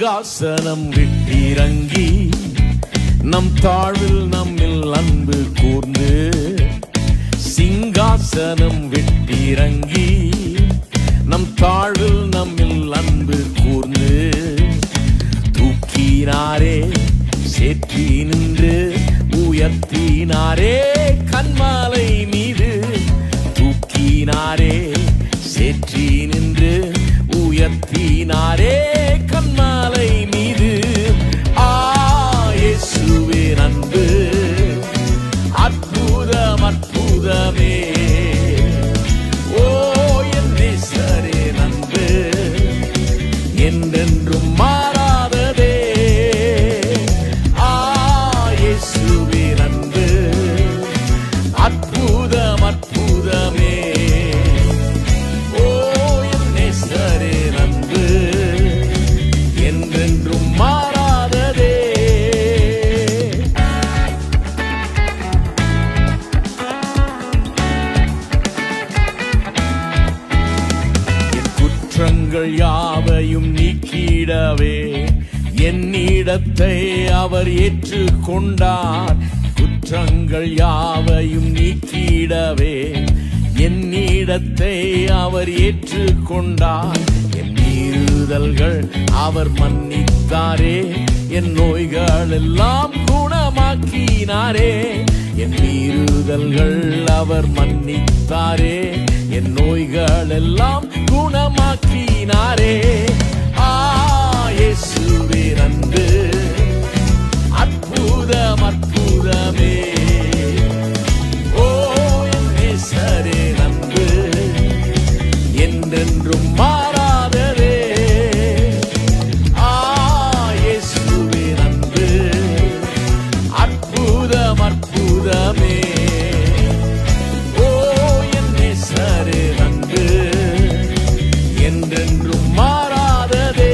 சிங்காசனம் விட்டிறங்கி நம் தாழ்வில் நம்மில் அன்பு கூர்ந்து சிங்காசனம் விட்டிறங்கி நம் தாழ்வில் நம்மில் அன்பு கூர்ந்து தூக்கினாரே சேற்றி நின்று உயர்த்தினாரே கண்மாலை மீது தூக்கினாரே சேற்றி நின்று உயர்த்தினாரே கண்மாலை மீது ஆயேசுவே அன்பு அற்புதம் அற்புதமே ஓ என் நேசரே அன்பு என்றென்றும் மாறாததே ஆயேசுவே அன்பு அற்புதம் அற்புதமே ஓ என் நேசரே அன்பு என்றென்றும் மாறாததே என் குற்றங்கள் யாவையும் நீக்கிடவே என்னிடத்தை அவர் ஏற்றுக்கொண்டார் குற்றங்கள் யாவையும் நீக்கிடவே என்னிடத்தை அவர் ஏற்றுக்கொண்டார் என் மீறுதல்கள் அவர் மன்னித்தாரே என் நோய்கள் எல்லாம் குணமாக்கினாரே என் மீறுதல்கள் அவர் மன்னித்தாரே என் நோய்கள் எல்லாம் குணமாக்கினாரே ஆயேசுவே நன்று அற்புதம் அற்புதமே ஓ என் நேசரே நன்று என்றென்றும் மாறாததே ஆயேசுவே நன்று அற்புதம் அற்புதமே ஓ என் நேசரே நன்று என்றென்றும் மாறாததே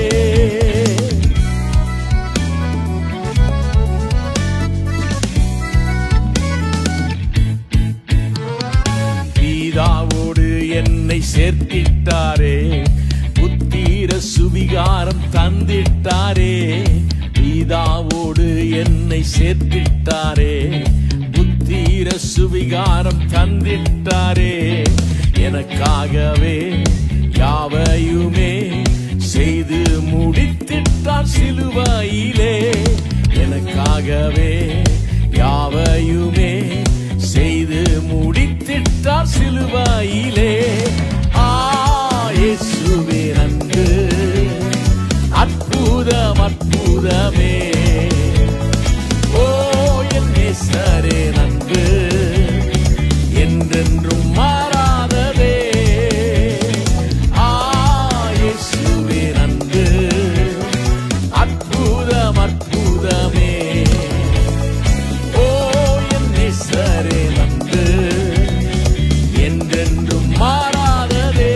பீதாவோடு என்னை சேர்த்திட்டாரே புத்தீர சுவிகாரம் தந்திட்டாரே பீதாவோடு என்னை சேர்த்திட்டாரே புத்தீர சுவிகாரம் தந்திட்டாரே எனக்காகவே யாவையுமே செய்து முடித்திட்டார் சிலுவையிலே எனக்காகவே யாவையுமே செய்து முடித்திட்டார் சிலுவையிலே ஆயேசுவே நன்று அற்புதம் அற்புதமே ஓ என் நேசரே நன்று என்றென்றும் மாறாததே ஆயேசுவே நன்று அற்புதம் அற்புதமே ஓ என் நேசரே நன்று என்றென்றும் மாறாததே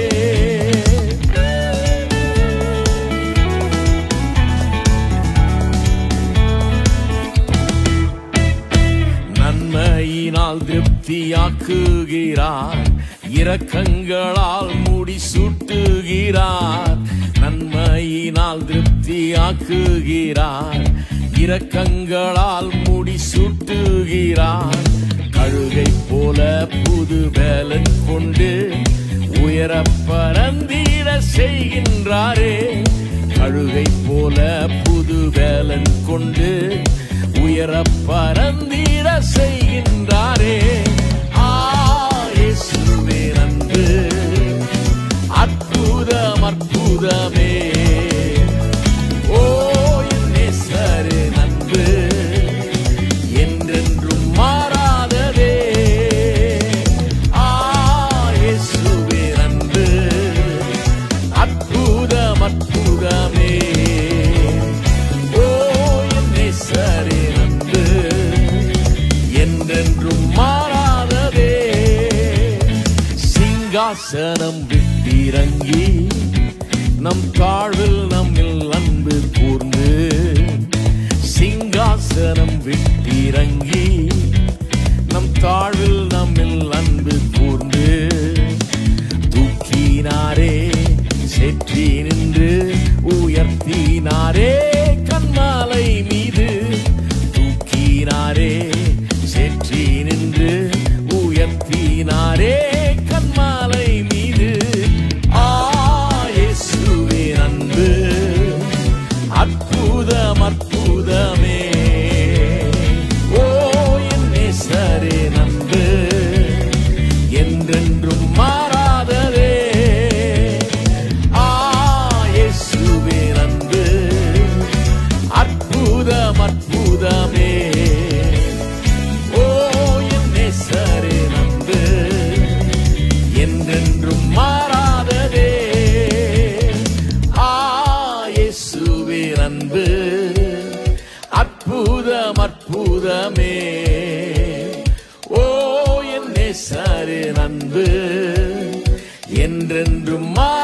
நன்மையினால் திருப்தியாக்குகிறார் இரக்கங்களால் முடி சூட்டுகிறார் நன்மையினால் திருப்தியாக்குகிறார் இரக்கங்களால் முடி சூட்டுகிறார் கழுகை போல புது வேலன் கொண்டு உயர பரந்திட செய்கின்றாரே கழுகை போல புது வேலன் கொண்டு உயர பரந்திட செய்கின்றாரே ஆயேசுவே நன்று அற்புதம் அற்புதமே ஓ என் நேசரே நன்று என்றென்றும் மாறாததே ஆயேசுவே நன்று அற்புதம் அற்புதமே ஓ என் நேசரே நன்று என்றென்றும் மாறாததே சிங்காசனம் விட்டிறங்கி நம் தாழ்வில் நம்மில் அன்பு கூர்ந்து சிங்காசனம் விட்டிறங்கி நம் தாழ்வில் நம்மில் அன்பு கூர்ந்து தூக்கினாரே செற்றி நின்று உயர்த்தி தூக்கினாரே கண்மாலை மீது தூக்கினாரே செற்றி நின்று உயர்த்தினாரே கண்மாலை மீது ஆயேசுவே அன்பு அற்புதம் அற்புதமே ஓ என் நேசரே நன்பு என்றென்றும் மாறாததே ஆயேசுவே அன்பு அற்புதம் அற்புதமே ஓ என் நேசரே நன்பு என்றென்றும் மாறாததே ஆயேசுவே அன்பு அற்புதம் அற்புதமே ஓ என் நேசரே அன்பு என்றென்றும் மா